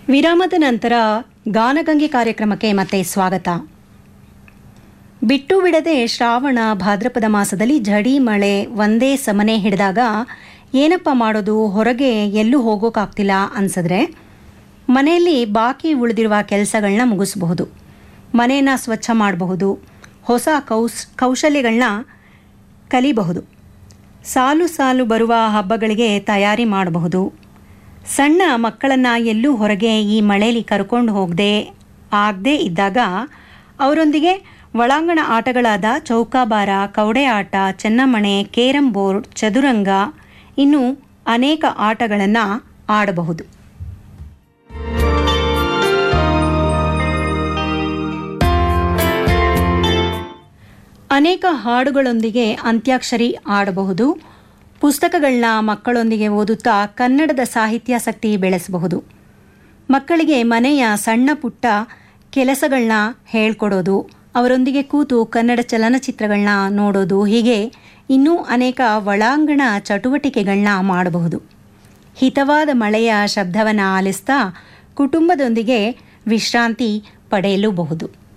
ವಿರಾಮದ ನಂತರ ಗಾನಗಂಗೆ ಕಾರ್ಯಕ್ರಮಕ್ಕೆ ಮತ್ತೆ ಸ್ವಾಗತ ಬಿಟ್ಟು ಬಿಡದೆ ಶ್ರಾವಣ ಭಾದ್ರಪದ ಮಾಸದಲ್ಲಿ ಝಡಿ ಮಳೆ ಒಂದೇ ಸಮನೆ ಹಿಡಿದಾಗ ಏನಪ್ಪ ಮಾಡೋದು ಹೊರಗೆ ಎಲ್ಲೂ ಹೋಗೋಕ್ಕಾಗ್ತಿಲ್ಲ ಅನ್ಸಿದ್ರೆ ಮನೆಯಲ್ಲಿ ಬಾಕಿ ಉಳಿದಿರುವ ಕೆಲಸಗಳನ್ನ ಮುಗಿಸಬಹುದು ಮನೆಯನ್ನು ಸ್ವಚ್ಛ ಮಾಡಬಹುದು ಹೊಸ ಕೌಸ್ ಕೌಶಲ್ಯಗಳನ್ನ ಕಲಿಬಹುದು ಸಾಲು ಸಾಲು ಬರುವ ಹಬ್ಬಗಳಿಗೆ ತಯಾರಿ ಮಾಡಬಹುದು ಸಣ್ಣ ಮಕ್ಕಳನ್ನು ಎಲ್ಲೂ ಹೊರಗೆ ಈ ಮಳೆಯಲ್ಲಿ ಕರ್ಕೊಂಡು ಹೋಗದೆ ಆಗದೇ ಇದ್ದಾಗ ಅವರೊಂದಿಗೆ ಒಳಾಂಗಣ ಆಟಗಳಾದ ಚೌಕಾಬಾರ ಕವಡೆ ಆಟ ಚೆನ್ನಮಣೆ ಕೇರಂ ಬೋರ್ಡ್ ಚದುರಂಗ ಇನ್ನು ಅನೇಕ ಆಟಗಳನ್ನು ಆಡಬಹುದು ಅನೇಕ ಹಾಡುಗಳೊಂದಿಗೆ ಅಂತ್ಯಾಕ್ಷರಿ ಆಡಬಹುದು ಪುಸ್ತಕಗಳನ್ನ ಮಕ್ಕಳೊಂದಿಗೆ ಓದುತ್ತಾ ಕನ್ನಡದ ಸಾಹಿತ್ಯಾಸಕ್ತಿ ಬೆಳೆಸಬಹುದು ಮಕ್ಕಳಿಗೆ ಮನೆಯ ಸಣ್ಣ ಪುಟ್ಟ ಕೆಲಸಗಳನ್ನ ಹೇಳ್ಕೊಡೋದು ಅವರೊಂದಿಗೆ ಕೂತು ಕನ್ನಡ ಚಲನಚಿತ್ರಗಳನ್ನ ನೋಡೋದು ಹೀಗೆ ಇನ್ನೂ ಅನೇಕ ಒಳಾಂಗಣ ಚಟುವಟಿಕೆಗಳನ್ನ ಮಾಡಬಹುದು ಹಿತವಾದ ಮಳೆಯ ಶಬ್ದವನ್ನು ಆಲಿಸ್ತಾ ಕುಟುಂಬದೊಂದಿಗೆ ವಿಶ್ರಾಂತಿ ಪಡೆಯಲೂಬಹುದು